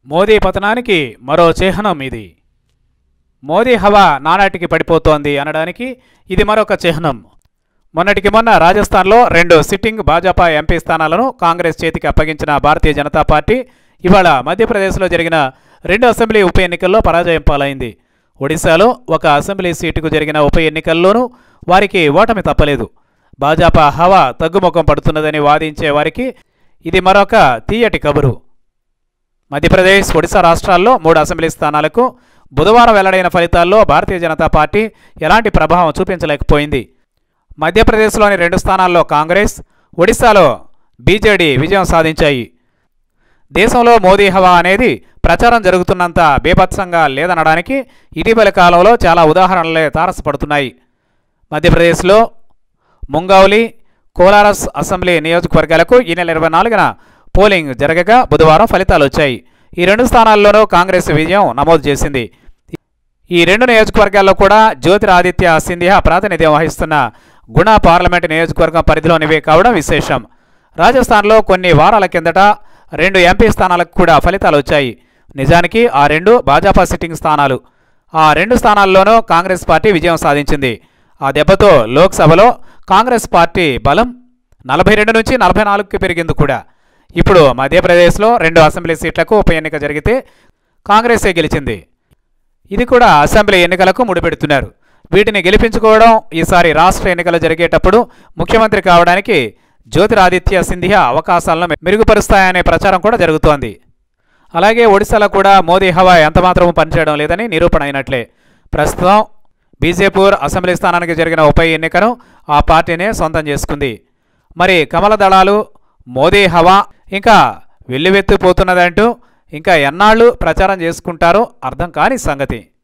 మోదీ పతనానికి మరో చిహ్నం ఇది మోదీ హవా నానాటికి పడిపోతోంది అనడానికి ఇది మరొక చిహ్నం మొన్నటికి మొన్న రాజస్థాన్లో రెండు సిట్టింగ్ భాజపా ఎంపీ స్థానాలను కాంగ్రెస్ చేతికి అప్పగించిన భారతీయ జనతా పార్టీ ఇవాళ మధ్యప్రదేశ్లో జరిగిన రెండు అసెంబ్లీ ఉప ఎన్నికల్లో పరాజయం పాలైంది ఒడిశాలో ఒక అసెంబ్లీ సీటుకు జరిగిన ఉప ఎన్నికల్లోనూ వారికి ఓటమి తప్పలేదు భాజపా హవా తగ్గుముఖం పడుతున్నదని వాదించే వారికి ఇది మరొక తీయటి కబురు మధ్యప్రదేశ్ ఒడిశా రాష్ట్రాల్లో మూడు అసెంబ్లీ స్థానాలకు బుధవారం వెల్లడైన ఫలితాల్లో భారతీయ జనతా పార్టీ ఎలాంటి ప్రభావం చూపించలేకపోయింది మధ్యప్రదేశ్లోని రెండు స్థానాల్లో కాంగ్రెస్ ఒడిశాలో బీజేడీ విజయం సాధించాయి దేశంలో మోదీ హవా అనేది ప్రచారం జరుగుతున్నంత బీభత్సంగా లేదనడానికి ఇటీవల కాలంలో చాలా ఉదాహరణలే తారసపడుతున్నాయి మధ్యప్రదేశ్లో ముంగౌలి కోలారస్ అసెంబ్లీ నియోజకవర్గాలకు ఈ నెల ఇరవై నాలుగున పోలింగ్ జరగగా బుధవారం ఫలితాలు వచ్చాయి ఈ రెండు స్థానాల్లోనూ కాంగ్రెస్ విజయం నమోదు చేసింది ఈ రెండు నియోజకవర్గాల్లో కూడా జ్యోతిరాదిత్య సింధియా ప్రాతినిధ్యం వహిస్తున్న గుణ పార్లమెంటు నియోజకవర్గం పరిధిలోనివే కావడం విశేషం రాజస్థాన్లో కొన్ని వారాల కిందట రెండు ఎంపీ స్థానాలకు కూడా ఫలితాలు వచ్చాయి నిజానికి ఆ రెండు భాజపా సిట్టింగ్ స్థానాలు ఆ రెండు స్థానాల్లోనూ కాంగ్రెస్ పార్టీ విజయం సాధించింది ఆ దెబ్బతో లోక్సభలో కాంగ్రెస్ పార్టీ బలం నలభై రెండు నుంచి నలభై నాలుగుకి పెరిగింది కూడా ఇప్పుడు మధ్యప్రదేశ్లో రెండు అసెంబ్లీ సీట్లకు ఉప ఎన్నిక జరిగితే కాంగ్రెసే గెలిచింది ఇది కూడా అసెంబ్లీ ఎన్నికలకు ముడిపెడుతున్నారు వీటిని గెలిపించుకోవడం ఈసారి రాష్ట్ర ఎన్నికలు జరిగేటప్పుడు ముఖ్యమంత్రి కావడానికి జ్యోతిరాదిత్య సింధియా అవకాశాలను మెరుగుపరుస్తాయనే ప్రచారం కూడా జరుగుతోంది అలాగే ఒడిశాలో కూడా మోదీ హవా ఎంతమాత్రం పనిచేయడం లేదని నిరూపణ అయినట్లే ప్రస్తుతం బీజేపూర్ అసెంబ్లీ స్థానానికి జరిగిన ఉప ఎన్నికను ఆ పార్టీనే సొంతం చేసుకుంది మరి కమల దళాలు మోదీ హవా ఇంకా వెల్లువెత్తిపోతున్నదంటూ ఇంకా ఎన్నాళ్ళు ప్రచారం చేసుకుంటారో అర్థం కాని సంగతి